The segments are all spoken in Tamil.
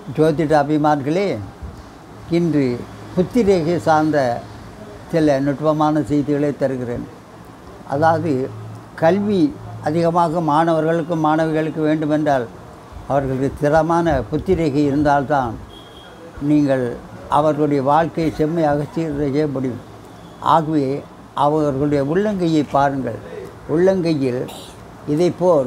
ஜோதிட அபிமான்களே இன்று புத்திரேகை சார்ந்த சில நுட்பமான செய்திகளை தருகிறேன் அதாவது கல்வி அதிகமாக மாணவர்களுக்கு மாணவிகளுக்கு வேண்டுமென்றால் அவர்களுக்கு திறமான புத்திரேகை இருந்தால்தான் நீங்கள் அவர்களுடைய வாழ்க்கையை செம்மையாக சீர் செய்ய முடியும் ஆகவே அவர்களுடைய உள்ளங்கையை பாருங்கள் உள்ளங்கையில் இதைப்போல்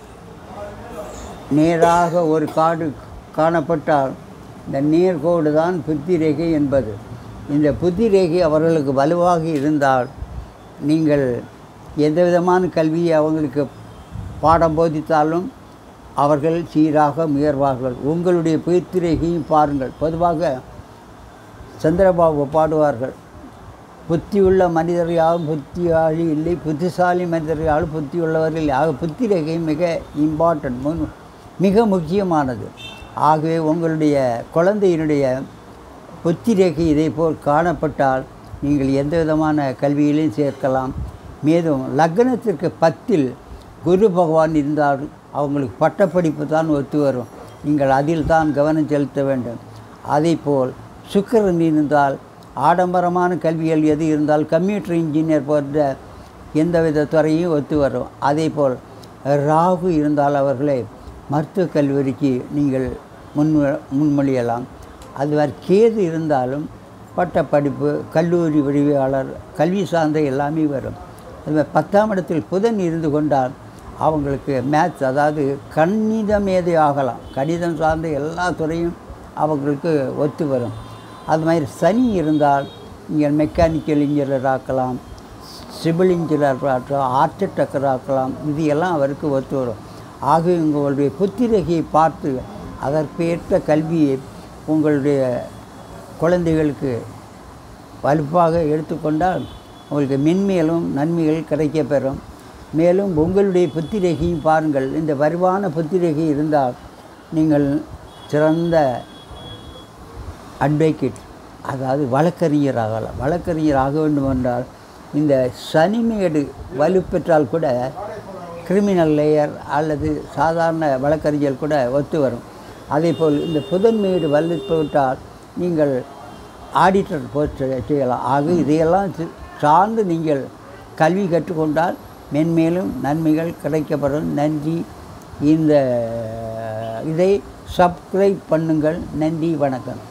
நேராக ஒரு காடு காணப்பட்டால் இந்த நேர்கோடு தான் புத்தி ரேகை என்பது இந்த புத்தி ரேகை அவர்களுக்கு வலுவாக இருந்தால் நீங்கள் எந்த விதமான கல்வியை அவங்களுக்கு பாடம் போதித்தாலும் அவர்கள் சீராக முயர்வார்கள் உங்களுடைய புத்தி ரேகையும் பாருங்கள் பொதுவாக சந்திரபாபு பாடுவார்கள் புத்தியுள்ள மனிதர் யாரும் புத்தியாளி இல்லை புத்திசாலி மனிதர் யாரும் புத்தி உள்ளவர்கள் இல்லை ஆக புத்தி ரேகை மிக இம்பார்ட்டன்ட் முன் மிக முக்கியமானது ஆகவே உங்களுடைய குழந்தையினுடைய புத்தி ரேகை இதை போல் காணப்பட்டால் நீங்கள் எந்த விதமான கல்வியிலையும் சேர்க்கலாம் மேலும் லக்னத்திற்கு பத்தில் குரு பகவான் இருந்தால் அவங்களுக்கு பட்டப்படிப்பு தான் ஒத்து வரும் நீங்கள் அதில் தான் கவனம் செலுத்த வேண்டும் அதேபோல் சுக்கிரன் இருந்தால் ஆடம்பரமான கல்விகள் எது இருந்தால் கம்ப்யூட்டர் இன்ஜினியர் போன்ற எந்தவித துறையும் ஒத்து வரும் அதேபோல் ராகு இருந்தால் அவர்களை மருத்துவக் கல்லூரிக்கு நீங்கள் முன் முன்மொழியலாம் அதுவரை கேது இருந்தாலும் பட்டப்படிப்பு கல்லூரி உதவியாளர் கல்வி சார்ந்த எல்லாமே வரும் அதுமாதிரி பத்தாம் இடத்தில் புதன் இருந்து கொண்டால் அவங்களுக்கு மேத்ஸ் அதாவது கணித மேதை ஆகலாம் கணிதம் சார்ந்த எல்லா துறையும் அவங்களுக்கு ஒத்து வரும் அது மாதிரி சனி இருந்தால் நீங்கள் மெக்கானிக்கல் இன்ஜினியர் ஆக்கலாம் சிவில் இன்ஜினியர் ஆக்கலாம் ஆர்கிடெக்டர் ஆக்கலாம் இது எல்லாம் அவருக்கு ஒத்து வரும் ஆகவே உங்களுடைய புத்திரகையை பார்த்து அதற்கேற்ற கல்வியை உங்களுடைய குழந்தைகளுக்கு வலுப்பாக எடுத்துக்கொண்டால் உங்களுக்கு மென்மேலும் நன்மைகள் கிடைக்கப் பெறும் மேலும் உங்களுடைய புத்திரேகையும் பாருங்கள் இந்த வலுவான புத்திரேகை இருந்தால் நீங்கள் சிறந்த அட்வொகேட் அதாவது வழக்கறிஞர் ஆகலாம் வழக்கறிஞர் ஆக வேண்டும் என்றால் இந்த சனிமேடு வலுப்பெற்றால் கூட கிரிமினல் லேயர் அல்லது சாதாரண வழக்கறிஞர் கூட ஒத்து வரும் அதேபோல் இந்த புதன்மேடு வலுப்பெற்றால் நீங்கள் ஆடிட்டர் போஸ்ட் செய்யலாம் ஆக இதையெல்லாம் சி- சார்ந்து நீங்கள் கல்வி கற்றுக்கொண்டால் மென்மேலும் நன்மைகள் கிடைக்கப்படும் நன்றி இந்த இதை சப்ஸ்கிரைப் பண்ணுங்கள் நன்றி வணக்கம்